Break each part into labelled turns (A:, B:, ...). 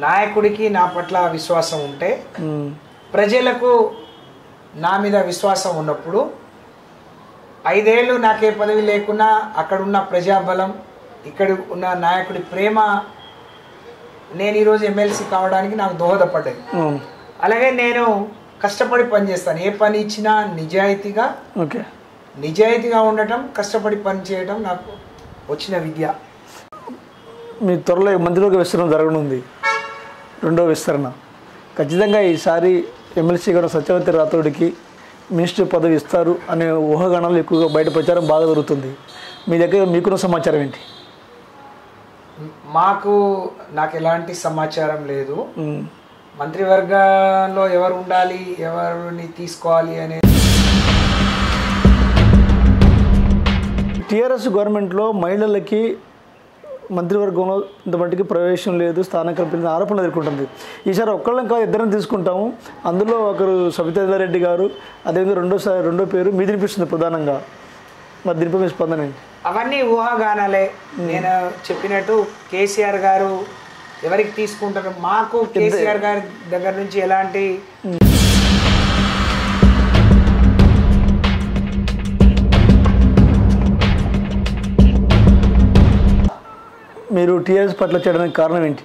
A: నాయకుడికి నా పట్ల విశ్వాసం ఉంటే
B: ఉమ్,
A: ప్రజలకు నా మీద విశ్వాసం ఉన్నప్పుడు ఐదేళ్ళు నాకే పదవి లేకున్నా అక్కడ ఉన్న ప్రజాబలం ఇక్కడ ఉన్న నాయకుడి ప్రేమ నేను ఈరోజు ఎమ్మెల్సీ కావడానికి నాకు దోహదపడ్డాయి
B: ఉమ్,
A: అలాగే నేను కష్టపడి పనిచేస్తాను ఏ పని ఇచ్చినా నిజాయితీగా
B: ఓకే
A: నిజాయితీగా ఉండటం కష్టపడి పని చేయడం నాకు వచ్చిన విద్య
B: మీ త్వరలో మంత్రివర్గ విస్తరణ జరగనుంది రెండో విస్తరణ ఖచ్చితంగా ఈసారి ఎమ్మెల్సీ కూడా సత్యవతి రాథోడికి మినిస్టర్ పదవి ఇస్తారు అనే ఊహాగానాలు ఎక్కువగా బయట ప్రచారం బాగా జరుగుతుంది మీ దగ్గర మీకున్న సమాచారం ఏంటి
A: మాకు నాకు ఎలాంటి సమాచారం లేదు
B: ఉమ్,
A: మంత్రివర్గంలో ఎవరు ఉండాలి ఎవరిని తీసుకోవాలి అనే
B: టీఆర్ఎస్ గవర్నమెంట్లో మహిళలకి మంత్రివర్గంలో ఇంత మట్టికి ప్రవేశం లేదు స్థానం కల్పించిన ఆరోపణలు ఎదుర్కొంటుంది ఈసారి ఒక్కళ్ళని కాదు ఇద్దరం తీసుకుంటాము అందులో ఒకరు సబితారెడ్డి గారు అదేవిధంగా రెండోసారి రెండో పేరు మీది వినిపిస్తుంది ప్రధానంగా మరి దీనిపై మీ స్పందన ఏంటి
A: అవన్నీ ఊహాగానాలే నేను చెప్పినట్టు కేసీఆర్ గారు ఎవరికి తీసుకుంటారు మాకు కేసీఆర్ గారి దగ్గర నుంచి ఎలాంటి
B: మీరు టీఆర్ఎస్ పట్ల చేయడానికి కారణం ఏంటి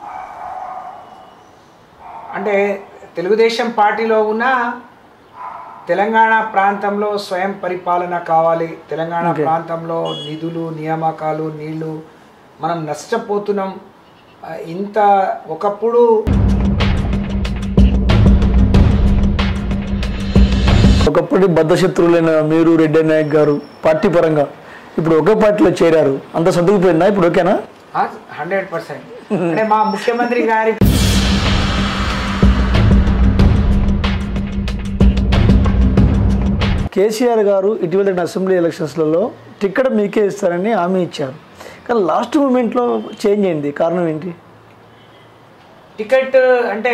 A: అంటే తెలుగుదేశం పార్టీలో ఉన్న తెలంగాణ ప్రాంతంలో స్వయం పరిపాలన కావాలి తెలంగాణ ప్రాంతంలో నిధులు నియామకాలు నీళ్లు మనం నష్టపోతున్నాం ఆ, ఇంత ఒకప్పుడు
B: ఒకప్పటి బద్ధశత్రువులైన మీరు రెడ్డి నాయక్ గారు పార్టీ పరంగా ఇప్పుడు ఒకే పార్టీలో చేరారు అంత సర్దుకుపోయిందా ఇప్పుడు ఓకేనా
A: హండ్రెడ్ పర్సెంట్ అంటే మా ముఖ్యమంత్రి గారి
B: కేసీఆర్ గారు ఇటీవల జరిగిన అసెంబ్లీ ఎలక్షన్స్లలో టికెట్ మీకే ఇస్తారని హామీ ఇచ్చారు కానీ లాస్ట్ మూమెంట్లో చేంజ్ అయింది కారణం ఏంటి
A: టికెట్ అంటే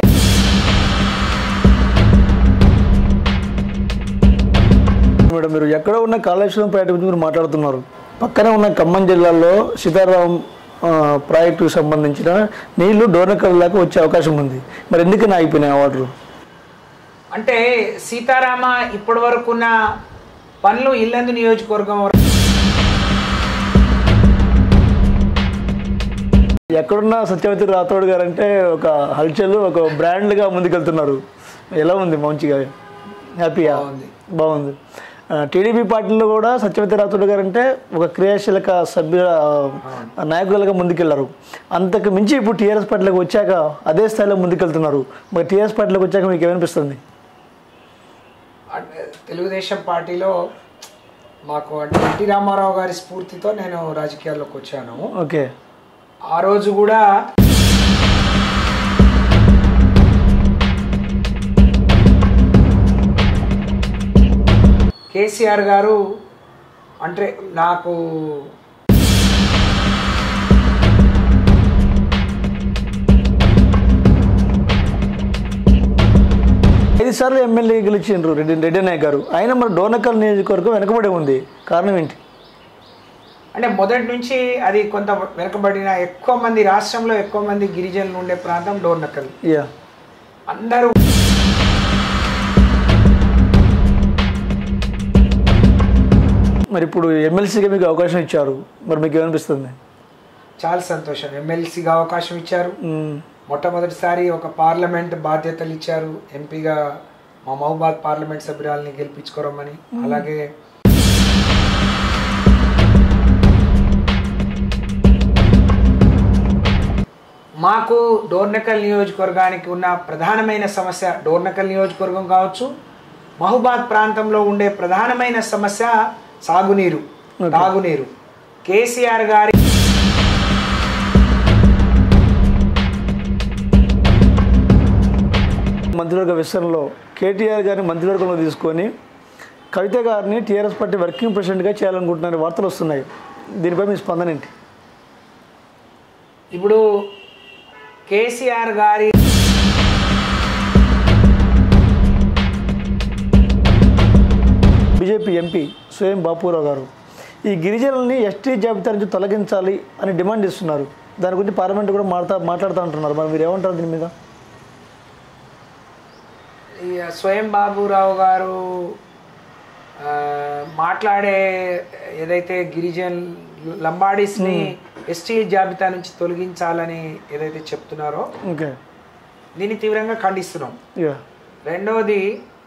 B: మేడం మీరు ఎక్కడ ఉన్న కాళేశ్వరం ప్రాజెక్టు గురించి మీరు మాట్లాడుతున్నారు పక్కనే ఉన్న ఖమ్మం జిల్లాలో సీతారాం ఆ, ప్రాజెక్టుకు సంబంధించిన నీళ్లు డోర్నకల్ దాకా వచ్చే అవకాశం ఉంది మరి ఎందుకని ఆగిపోయినాయి ఆ వాటర్
A: అంటే సీతారామ ఇప్పటి వరకు ఉన్న పనులు ఇల్లందు నియోజకవర్గం వరకు
B: ఎక్కడున్న సత్యవతి రాథోడ్ గారు అంటే ఒక హల్చల్ ఒక బ్రాండ్గా ముందుకెళ్తున్నారు ఎలా ఉంది మంచిగా హ్యాపీయా
A: బాగుంది.
B: బాగుంది టీడీపీ పార్టీలో కూడా సత్యవతి రాథోడ్ గారు అంటే ఒక క్రియాశీలక సభ్య ఆ, నాయకులుగా ముందుకెళ్లారు అంతకు మించి ఇప్పుడు టీఆర్ఎస్ పార్టీలోకి వచ్చాక అదే స్థాయిలో ముందుకెళ్తున్నారు మరి టీఆర్ఎస్ పార్టీలోకి వచ్చాక మీకు ఏమనిపిస్తుంది
A: అంటే తెలుగుదేశం పార్టీలో మాకు అంటే ఎన్టీ రామారావు గారి స్ఫూర్తితో నేను రాజకీయాల్లోకి వచ్చాను
B: ఓకే
A: ఆ రోజు కూడా కేసీఆర్ గారు అంటే నాకు
B: ఐదు సార్లు ఎమ్మెల్యే గెలిచిండ్రు రెడ్డి రెడ్డి నాయక్ గారు ఆయన మరి డోనకల్ నియోజకవర్గం వెనకబడి ఉంది కారణం ఏంటి
A: అంటే మొదటి నుంచి అది కొంత వెనుకబడిన ఎక్కువ మంది రాష్ట్రంలో ఎక్కువ మంది గిరిజనులు ఉండే ప్రాంతం డోర్నకల్
B: యా
A: అందరూ
B: మరి ఇప్పుడు ఎమ్మెల్సీగా మీకు అవకాశం ఇచ్చారు మరి మీకు ఏమనిపిస్తుంది
A: చాలా సంతోషం ఎమ్మెల్సీగా అవకాశం ఇచ్చారు
B: మ్మ్.
A: మొట్టమొదటిసారి ఒక పార్లమెంట్ బాధ్యతలు ఇచ్చారు ఎంపీగా మా మహబాద్ పార్లమెంట్ సభ్యురాలని గెలిపించుకోరమని అలాగే మాకు డోర్నకల్ నియోజకవర్గానికి ఉన్న ప్రధానమైన సమస్య డోర్నకల్ నియోజకవర్గం కావచ్చు మహబాద్ ప్రాంతంలో ఉండే ప్రధానమైన సమస్య సాగునీరు తాగునీరు కేసీఆర్ గారి
B: మంత్రివర్గ విస్తరణలో కేటీఆర్ గారిని మంత్రివర్గంలో తీసుకొని కవిత గారిని టీఆర్ఎస్ పార్టీ వర్కింగ్ ప్రెసిడెంట్గా చేయాలనుకుంటున్న వార్తలు వస్తున్నాయి దీనిపై మీ స్పందన ఏంటి
A: ఇప్పుడు కేసీఆర్ గారి
B: బీజేపీ ఎంపీ స్వయం బాపురావు గారు ఈ గిరిజనుల్ని ఎస్టీ జాబితా నుంచి తొలగించాలి అని డిమాండ్ ఇస్తున్నారు దాని గురించి పార్లమెంట్ కూడా మాట్లాడుతా మాట్లాడుతూ ఉంటున్నారు మరి మీరు ఏమంటారు దీని మీద
A: ఈ స్వయం బాబురావు గారు ఆ, మాట్లాడే ఏదైతే గిరిజన్ లంబాడీస్ని ఎస్టీ జాబితా నుంచి తొలగించాలని ఏదైతే చెప్తున్నారో
B: ఓకే
A: దీన్ని తీవ్రంగా ఖండిస్తున్నాం
B: ఇక
A: రెండవది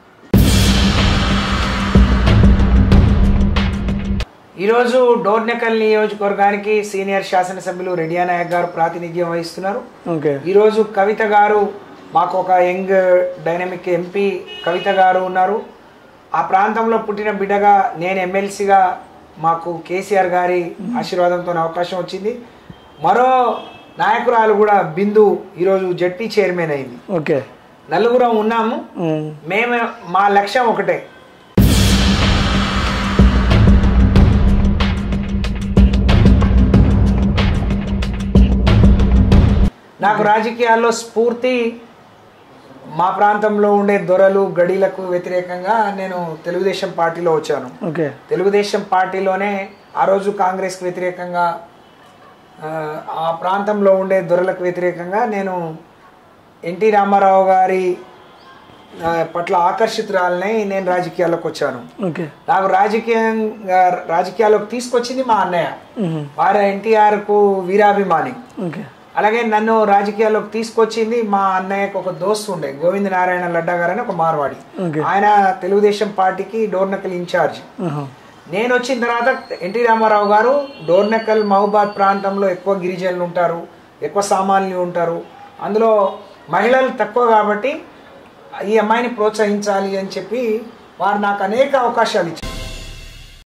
A: ఈరోజు డోర్నకల్ నియోజకవర్గానికి సీనియర్ శాసనసభ్యులు రెడ్డియా నాయక్ గారు ప్రాతినిధ్యం వహిస్తున్నారు
B: ఓకే
A: ఈరోజు కవిత గారు మాకు ఒక యంగ్ డైనమిక్ ఎంపీ కవిత గారు ఉన్నారు ఆ ప్రాంతంలో పుట్టిన బిడ్డగా నేను ఎమ్మెల్సీగా మాకు కేసీఆర్ గారి ఆశీర్వాదంతో అవకాశం వచ్చింది మరో నాయకురాలు కూడా బిందు ఈరోజు జడ్పీ చైర్మన్ అయింది
B: ఓకే
A: నలుగురం ఉన్నాము
B: ఉమ్.
A: మేము మా లక్ష్యం ఒకటే నాకు రాజకీయాల్లో స్ఫూర్తి మా ప్రాంతంలో ఉండే దొరలు గడిలకు వ్యతిరేకంగా నేను తెలుగుదేశం పార్టీలో వచ్చాను
B: ఓకే
A: తెలుగుదేశం పార్టీలోనే ఆ రోజు కాంగ్రెస్కి వ్యతిరేకంగా ఆ, ఆ ప్రాంతంలో ఉండే దొరలకు వ్యతిరేకంగా నేను ఎన్టీ రామారావు గారి ఆ, పట్ల ఆకర్షితురాలని నేను రాజకీయాల్లోకి వచ్చాను
B: ఓకే
A: నాకు రాజకీయంగా రాజకీయాల్లోకి తీసుకొచ్చింది మా అన్నయ్య
B: ఉమ్.
A: వారు ఎన్టీఆర్కు వీరాభిమాని
B: ఓకే
A: అలాగే నన్ను రాజకీయాల్లోకి తీసుకొచ్చింది మా అన్నయ్యకు ఒక దోస్తు ఉండే గోవింద నారాయణ లడ్డా గారు అని ఒక మార్వాడి
B: ఓకే
A: ఆయన తెలుగుదేశం పార్టీకి డోర్నకల్ ఇన్ఛార్జ్
B: ఆహా.
A: నేను వచ్చిన తర్వాత ఎన్టీ రామారావు గారు డోర్నకల్ మహబాద్ ప్రాంతంలో ఎక్కువ గిరిజనులు ఉంటారు ఎక్కువ సామాన్యులు ఉంటారు అందులో మహిళలు తక్కువ కాబట్టి ఈ అమ్మాయిని ప్రోత్సహించాలి అని చెప్పి వారు నాకు అనేక అవకాశాలు ఇచ్చారు